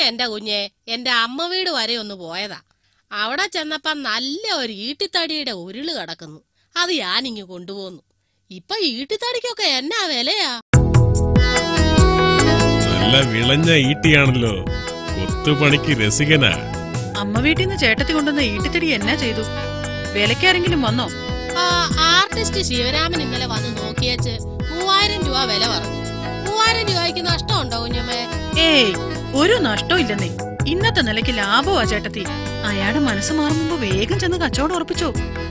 എന്റെ കുഞ്ഞെ എന്റെ അമ്മ വീട് വരെ ഒന്ന് പോയതാ അവിടെ ചെന്നപ്പോ നല്ല ഒരു ഈട്ടിത്തടിയുടെ ഉരുള് കിടക്കുന്നു അത് ഞാനിങ്ങ് കൊണ്ടുപോന്നു ഇപ്പൊ ഈട്ടിത്തടിക്കൊക്കെ എന്നാ വിലയാ നല്ല വിളഞ്ഞ ഈട്ടിയാണല്ലോ കൊത്തുപണിക്ക് രസികനാ അമ്മ വീട്ടിൽ നിന്ന് ചേട്ടത്തി കൊണ്ടുവന്ന ഈട്ടിത്തടി എന്നാ ചെയ്തു വിലക്കാരെങ്കിലും വന്നോ ആ ആർട്ടിസ്റ്റ് ശിവരാമൻ ഇന്നലെ വന്ന് നോക്കിയേച്ച് മൂവായിരം രൂപ വില പറഞ്ഞു മൂവായിരം രൂപയ്ക്ക് നഷ്ടമുണ്ടോ കുഞ്ഞമ്മേ ഏയ് ഒരു നഷ്ടവും ഇല്ലെന്നേ ഇന്നത്തെ നിലയ്ക്ക് ലാഭമാ ചേട്ടത്തി അയാളുടെ മനസ്സ് മാറും മുമ്പ് വേഗം ചെന്ന് കച്ചവടം ഉറപ്പിച്ചോ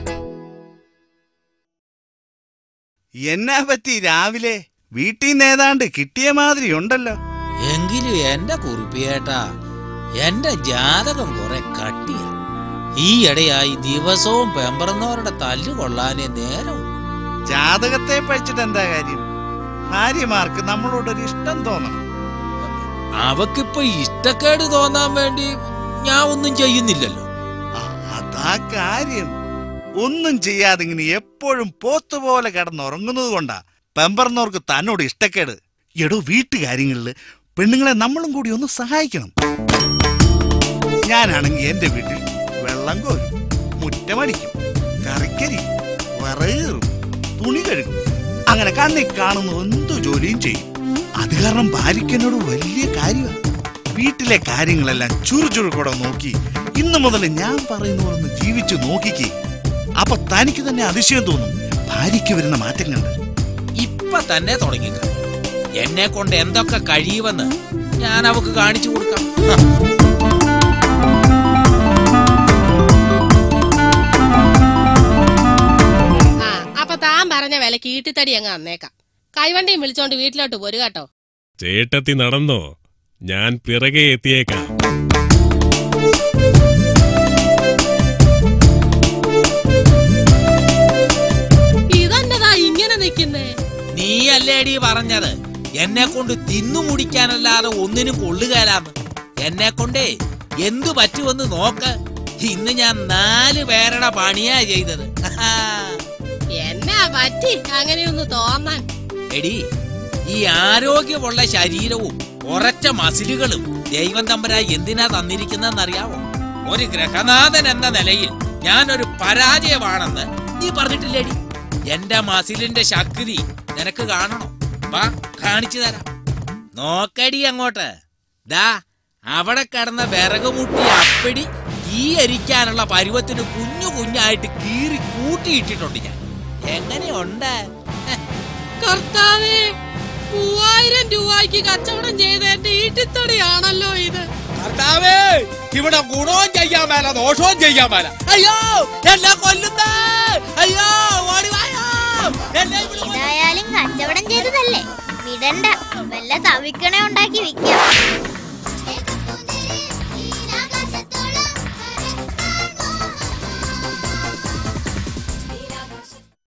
എന്നാ പറ്റി രാവിലെ വീട്ടിൽ നിന്ന് ഏതാണ്ട് കിട്ടിയ മാതിരി ഉണ്ടല്ലോ എങ്കിലും എന്റെ കുറിപ്പിയേട്ടാ എന്റെ ജാതകം കുറെ കട്ടിയ ഈ ഇടയായി ദിവസവും പെമ്പറന്നവരുടെ തല്ലു കൊള്ളാനേ നേരവും ജാതകത്തെ പഴിച്ചിട്ട് എന്താ കാര്യം ഭാര്യമാർക്ക് നമ്മളോടൊരു ഇഷ്ടം തോന്നണം അവക്കിപ്പോ ഇഷ്ടക്കേട് തോന്നാൻ വേണ്ടി ഞാൻ ഒന്നും ചെയ്യുന്നില്ലല്ലോ ആ, അതാ കാര്യം ഒന്നും ചെയ്യാതെ ഇങ്ങനെ എപ്പോഴും പോത്തുപോലെ കിടന്നുറങ്ങുന്നത് കൊണ്ടാ പെമ്പറന്നവർക്ക് തന്നോട് ഇഷ്ടക്കേട് എടോ വീട്ടുകാര്യങ്ങളില് പെണ്ണുങ്ങളെ നമ്മളും കൂടി ഒന്ന് സഹായിക്കണം ഞാനാണെങ്കിൽ എന്റെ വീട്ടിൽ വെള്ളം കോരും മുറ്റമടിക്കും കറിക്കരി വിറയേറും തുണി കഴുകും അങ്ങനെ കണ്ണിൽ കാണുന്ന എന്തു ജോലിയും ചെയ്യും അത് കാരണം ഭാര്യയ്ക്ക് എന്നോട് വലിയ കാര്യമാണ് വീട്ടിലെ കാര്യങ്ങളെല്ലാം ചുറുചുറുക്കൂടെ നോക്കി ഇന്നു മുതൽ ഞാൻ പറയുന്ന പോലെ ഒന്ന് ജീവിച്ചു നോക്കിക്കേ അപ്പൊ തനിക്ക് തന്നെ അതിശയം തോന്നും ഭാര്യയ്ക്ക് വരുന്ന മാറ്റം കണ്ട് ഇപ്പൊ തന്നെ തുടങ്ങിക്ക എന്നെ കൊണ്ട് എന്തൊക്കെ കഴിയുമെന്ന് ഞാൻ അവക്ക് കാണിച്ചു കൊടുക്കാം ഹ. ആ അപ്പൊ താൻ പറഞ്ഞ വിലക്ക് ഈട്ടിത്തടി അങ്ങ് അന്നേക്കാം കൈവണ്ടിയും വിളിച്ചോണ്ട് വീട്ടിലോട്ട് പോരു കേട്ടോ ചേട്ടത്തി നടന്നോ ഞാൻ പിറകെ എത്തിയേക്കാം ഇതെന്നതാ ഇങ്ങനെ നിക്കുന്നേ നീയല്ലേടി പറഞ്ഞത് എന്നെ കൊണ്ട് തിന്നു മുടിക്കാനല്ലാതെ ഒന്നിനും കൊള്ളുകയിലാന്ന് എന്നെ കൊണ്ടേ എന്തു പറ്റുമെന്ന് നോക്ക് ഇന്ന് ഞാൻ നാല് പേരുടെ പണിയാ ചെയ്തത് എന്നാ പറ്റി അങ്ങനെയൊന്ന് തോന്നാൻ എടി ഈ ആരോഗ്യമുള്ള ശരീരവും ഉറച്ച മസിലുകളും ദൈവം തമ്പരായി എന്തിനാ തന്നിരിക്കുന്നതെന്നറിയാവോ ഒരു ഗ്രഹനാഥൻ എന്ന നിലയിൽ ഞാനൊരു പരാജയമാണെന്ന് നീ പറഞ്ഞിട്ടില്ലേടി എന്റെ മസിലിന്റെ ശക്തി നിനക്ക് കാണണോ വാ കാണിച്ചു തരാം നോക്കടി അങ്ങോട്ട് ദാ അവിടെ കിടന്ന വിറക് മുട്ടി അപ്പടി തീ എരിക്കാനുള്ള പരുവത്തിന് കുഞ്ഞു കുഞ്ഞായിട്ട് കീറി കൂട്ടിയിട്ടിട്ടുണ്ട് ഞാൻ എങ്ങനെയുണ്ട് കർത്താവേ മൂവായിരം രൂപയ്ക്ക് കച്ചവടം ചെയ്ത എന്റെ ഈട്ടിത്തടിയാണല്ലോ ഇത് കർത്താവേ ഇവിടെ ഗുണവും ചെയ്യാൻ മേല ദോഷവും ചെയ്യാൻ മേല അയ്യോ എന്നെ കൊല്ലുന്നേ അയ്യോ ഓടി വായോ എന്നെ ഇവിടെ കൊല്ലുന്നു. ഏതായാലും കച്ചവടം ചെയ്തതല്ലേ വിടണ്ട വല്ല തവിക്കണേ ഉണ്ടാക്കി വിൽക്കാം